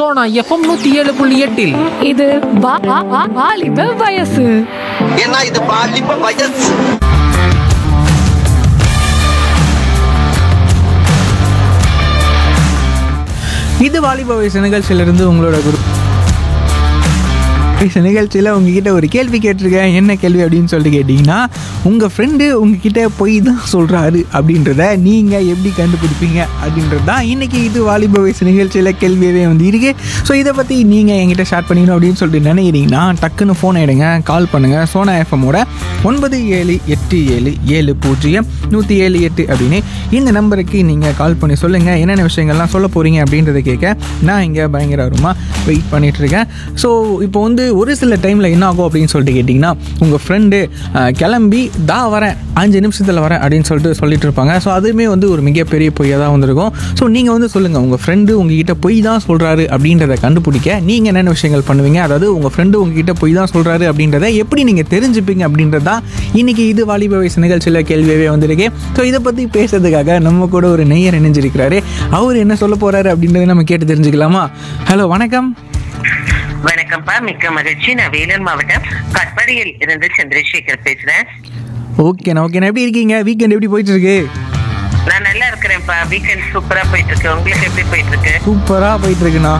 Sona FM நூத்தி ஏழு புள்ளி எட்டில் இது வா- வா- வா- வாலிப வயசு ஏன்னா இது பாலிப்ப வயசு இது வாலிப வயசு நிகழ்ச்சியிலிருந்து உங்களோட குரு வயசு நிகழ்ச்சியில் உங்ககிட்ட ஒரு கேள்வி கேட்டிருக்கேன் என்ன கேள்வி அப்படின்னு சொல்லிட்டு கேட்டிங்கன்னா உங்கள் ஃப்ரெண்டு உங்ககிட்ட பொய் தான் சொல்கிறாரு அப்படின்றத நீங்கள் எப்படி கண்டுபிடிப்பீங்க அப்படின்றது தான் இன்றைக்கி இது வாலிப வயசு நிகழ்ச்சியில் கேள்வியவே வந்து இருக்கு ஸோ இதை பற்றி நீங்கள் என்கிட்ட ஷேர் பண்ணிக்கணும் அப்படின்னு சொல்லிட்டு நினைக்கிறீங்கன்னா டக்குன்னு ஃபோன் எடுங்க கால் பண்ணுங்கள் சோனா எஃப்எம்மோட ஒன்பது ஏழு எட்டு ஏழு ஏழு பூஜ்ஜியம் நூற்றி ஏழு எட்டு அப்படின்னு இந்த நம்பருக்கு நீங்கள் கால் பண்ணி சொல்லுங்கள் என்னென்ன விஷயங்கள்லாம் சொல்ல போகிறீங்க அப்படின்றத கேட்க நான் இங்கே பயங்கர ஆர்வமாக வெயிட் பண்ணிட்டு இருக்கேன் ஸோ இப்போ வந்து ஒரு சில டைமில் என்ன ஆகும் அப்படின்னு சொல்லிட்டு கேட்டிங்கன்னா உங்கள் ஃப்ரெண்டு கிளம்பி தா வரேன் அஞ்சு நிமிஷத்தில் வரேன் அப்படின்னு சொல்லிட்டு சொல்லிட்டு இருப்பாங்க ஸோ அதுவுமே வந்து ஒரு மிகப்பெரிய பொய்யாக தான் வந்திருக்கும் ஸோ நீங்கள் வந்து சொல்லுங்கள் உங்கள் ஃப்ரெண்டு உங்ககிட்ட பொய் தான் சொல்கிறாரு அப்படின்றத கண்டுபிடிக்க நீங்கள் என்னென்ன விஷயங்கள் பண்ணுவீங்க அதாவது உங்கள் ஃப்ரெண்டு உங்ககிட்ட பொய் தான் சொல்கிறாரு அப்படின்றத எப்படி நீங்கள் தெரிஞ்சுப்பீங்க அப்படின்றது தான் இன்றைக்கி இது வாலிப வயசு நிகழ்ச்சியில் கேள்வியாகவே வந்திருக்கு ஸோ இதை பற்றி பேசுறதுக்காக நம்ம கூட ஒரு நெய்யர் இணைஞ்சிருக்கிறாரு அவர் என்ன சொல்ல போகிறாரு அப்படின்றத நம்ம கேட்டு தெரிஞ்சுக்கலாமா ஹலோ வணக்கம் வணக்கம்ப்பா மிக்க மகிழ்ச்சி நான் வேலூர் மாவட்டம் கட்பாடியில் இருந்து சந்திரசேகர் பேசுறேன் ஓகேண்ணா ஓகேண்ணா எப்படி இருக்கீங்க வீக்கெண்ட் எப்படி போயிட்டு இருக்கு நான் நல்லா இருக்கிறேன்ப்பா வீக்கெண்ட் சூப்பரா போயிட்டு இருக்கு உங்களுக்கு எப்படி போயிட்டு இருக்கு சூப்பராக போயிட்டு இருக்குண்ணா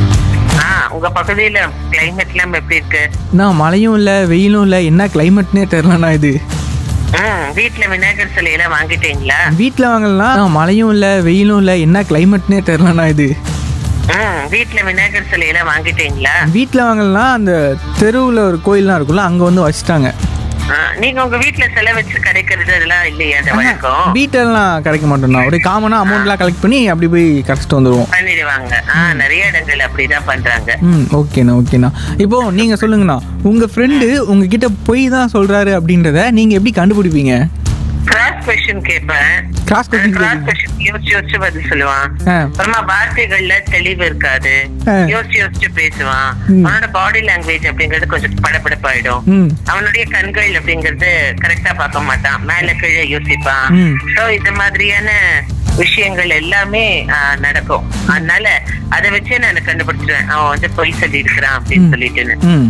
ஆ உங்க பகுதியில கிளைமேட் எல்லாம் எப்படி இருக்கு நான் மழையும் இல்லை வெயிலும் இல்லை என்ன கிளைமேட்னே தெரிலண்ணா இது ம் வீட்டுல விநாயகர் சிலையெல்லாம் வாங்கிட்டீங்களா வீட்டில் வாங்கலாம் நான் மழையும் இல்லை வெயிலும் இல்லை என்ன கிளைமேட்னே தெரிலண்ணா இது ம் வீட்டுல விநாயகர் சிலையெல்லாம் வாங்கிட்டீங்களா வீட்டில் வாங்கலாம் அந்த தெருவில் ஒரு கோயில்லாம் இருக்குல்ல அங்கே வந்து வச்சுட்டாங்க ஆ, நீங்க உங்க வீட்டுல செலவு வச்சு கிடைக்கிறது அதெல்லாம் இல்லையா அந்த வழக்கம் வீட்டெல்லாம் கிடைக்க மாட்டோம்ண்ணா ஒரு காமனாக அமௌண்ட்லாம் கலெக்ட் பண்ணி அப்படி போய் கரைச்சிட்டு வந்துடுவோம் பண்ணிடுவாங்க ஆ நிறைய இடங்கள் அப்படிதான் பண்றாங்க ம் ஓகேண்ணா ஓகேண்ணா இப்போ நீங்கள் சொல்லுங்கண்ணா உங்கள் ஃப்ரெண்டு உங்ககிட்ட பொய் தான் சொல்கிறாரு அப்படின்றத நீங்கள் எப்படி கண்டுபிடிப்பீங்க கிராஸ் கொஸ்டின் கேட்பேன் கிராஸ் கொஸ்டின் கிராஸ் கொஸ்டின் யோசிச்சு யோசிச்சு பதில் சொல்லுவான் ஆ. அப்புறமா வார்த்தைகள்ல தெளிவு இருக்காது ஆ. யோசிச்சு யோசிச்சு பேசுவான் ம். அவனோட பாடி லாங்குவேஜ் அப்படிங்கிறது கொஞ்சம் படபடப்பாயிடும் ம் அவனுடைய கண்கள் அப்படிங்கிறது கரெக்டா பார்க்க மாட்டான் மேல கீழே யோசிப்பான் ம். சோ இந்த மாதிரியான விஷயங்கள் எல்லாமே ஆ, நடக்கும் அதனால அதை வச்சே நான் கண்டுபிடிச்சிருவேன் அவன் வந்து பொய் சொல்லி இருக்கிறான் அப்படின்னு ம். சொல்லிட்டுன்னு ம்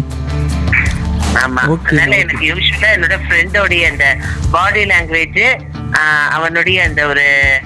ஆமா Okay, அதனால okay. எனக்கு யூஸ்வலா என்னோட ஃப்ரெண்டோடைய அந்த பாடி லாங்குவேஜ் அவனுடைய அந்த ஒரு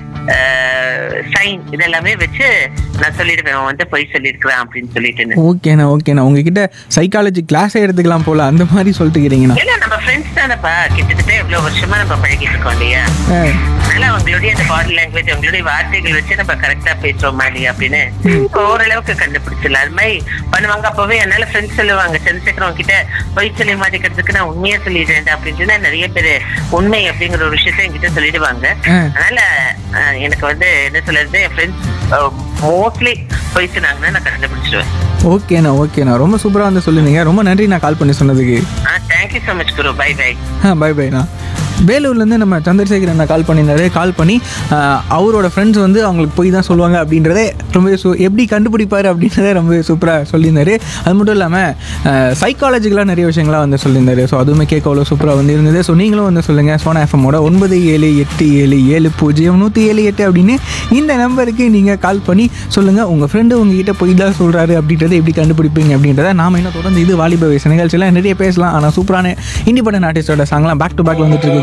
சைன் இதெல்லாமே வச்சு நான் சொல்லிடுவேன் அவன் வந்து பொய் சொல்லியிருக்கிறான் அப்படின்னு சொல்லிட்டுன்னு ஓகேண்ணா ஓகேண்ணா உங்ககிட்ட சைக்காலஜி கிளாஸே எடுத்துக்கலாம் போல அந்த மாதிரி சொல்லிட்டு இருக்கிறீங்கண்ணா ஏன்னா நம்ம ஃப்ரெண்ட்ஸ் தானேப்பா கிட்டத்தட்ட எவ்வளவு வருஷமா நம்ம பழகிட்டு இருக்கோம் இல்லையா ஆ அதனால அவங்களுடைய அந்த பாடி லாங்குவேஜ் அவங்களுடைய வார்த்தைகள் வச்சு நம்ம கரெக்டா பேசுறோமா இல்லையா அப்படின்னு ஓரளவுக்கு கண்டுபிடிச்சிடலாம் அது மாதிரி பண்ணுவாங்க அப்பவே என்னால ஃப்ரெண்ட்ஸ் சொல்லுவாங்க சந்திரசேகரம் கிட்ட பொய் சொல்லி மாட்டிக்கிறதுக்கு நான் உண்மையா சொல்லிடுறேன் அப்படின்ட்டு நிறைய பேர் உண்மை அப்படிங்கிற ஒரு விஷயத்த என்கிட்ட சொல்லிடுவாங்க ஆ. அதனால அஹ், எனக்கு வந்து என்ன சொல்றது என் ஃப்ரெண்ட்ஸ் மோஸ்ட்லி பொய் சொன்னாங்கன்னா நான் கண்டுபிடிச்சிடுவேன் ஓகேண்ணா ஓகேண்ணா ரொம்ப சூப்பராக வந்து சொல்லுவீங்க ரொம்ப நன்றி நான் கால் பண்ணி சொன்னதுக்கு thank you so much Guru bye bye ஆ பை பைண்ணா வேலூர்லேருந்து நம்ம சந்திரசேகர் அண்ணா கால் பண்ணியிருந்தாரு கால் பண்ணி ஆ, அவரோட ஃப்ரெண்ட்ஸ் வந்து அவங்களுக்கு போய் தான் சொல்லுவாங்க அப்படின்றதே ரொம்ப சூ எப்படி கண்டுபிடிப்பார் அப்படின்றத ரொம்ப சூப்பராக சொல்லியிருந்தாரு அது மட்டும் இல்லாமல் சைக்காலஜிக்கலாக நிறைய விஷயங்கள்லாம் வந்து சொல்லியிருந்தாரு ஸோ அதுவுமே கேட்க அவ்வளோ சூப்பராக வந்து இருந்தது ஸோ நீங்களும் வந்து சொல்லுங்கள் சோனா எஃப்எம்மோட ஒன்பது ஏழு எட்டு ஏழு ஏழு பூஜ்ஜியம் நூற்றி ஏழு எட்டு அப்படின்னு இந்த நம்பருக்கு நீங்கள் கால் பண்ணி சொல்லுங்கள் உங்கள் ஃப்ரெண்டு உங்ககிட்ட போய் தான் சொல்கிறாரு அப்படின்றத எப்படி கண்டுபிடிப்பீங்க அப்படின்றத நாம இன்னும் தொடர்ந்து இது வாலிப வயசு நிகழ்ச்சியில் நிறைய பேசலாம் ஆனால் சூப்பரான இண்டிபெண்டன்ட் ஆர்டிஸ்டோட சாங்லாம் பேக் டு பேக் வந்துட்டு இருக்கு